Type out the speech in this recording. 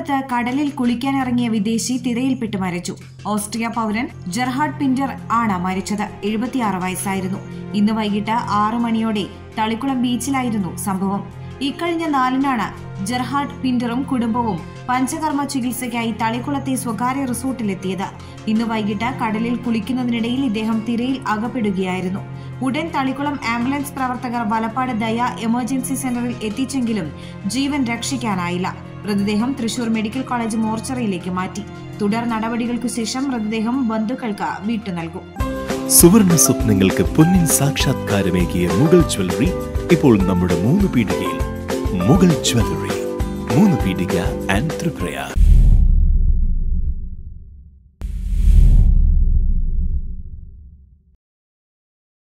തളിക്കുളത്ത് കടലിൽ കുളിക്കാനിറങ്ങിയ വിദേശി തിരയിൽപ്പെട്ട് മരിച്ചു ഓസ്ട്രിയ പൗരൻ ജെർഹാർഡ് പിന്റർ ആണ് മരിച്ചത് എഴുപത്തിയാറ് വയസ്സായിരുന്നു ഇന്ന് വൈകിട്ട് ആറു മണിയോടെ തളിക്കുളം ബീച്ചിലായിരുന്നു സംഭവം ഇക്കഴിഞ്ഞ നാലിനാണ് ജെർഹാർഡ് പിന്ററും കുടുംബവും പഞ്ചകർമ്മ ചികിത്സയ്ക്കായി തളിക്കുളത്തെ സ്വകാര്യ റിസോർട്ടിലെത്തിയത് ഇന്ന് വൈകിട്ട് കടലിൽ കുളിക്കുന്നതിനിടയിൽ ഇദ്ദേഹം തിരയിൽ അകപ്പെടുകയായിരുന്നു ഉടൻ തളിക്കുളം ആംബുലൻസ് പ്രവർത്തകർ വലപ്പാട് ദയ എമർജൻസി സെന്ററിൽ എത്തിച്ചെങ്കിലും ജീവൻ രക്ഷിക്കാനായില്ല മൃതദേഹം തൃശൂർ മെഡിക്കൽ കോളേജ് മോർച്ചറിയിലേക്ക് മാറ്റി തുടർ നടപടികൾക്കു ശേഷം മൃതദേഹം ബന്ധുക്കൾക്ക് വിട്ടു നൽകും സുവർണ സ്വപ്നങ്ങൾക്ക് പൊന്നിൻ സാക്ഷാത്കാരമേകിയ മുഗൾ ജ്വല്ലറി ഇപ്പോൾ നമ്മുടെ മൂന്ന് പീടികയിൽ മുഗൾ ജ്വല്ലറി മൂന്ന് പീടിക ആൻഡ് ത്രിപുരയാർ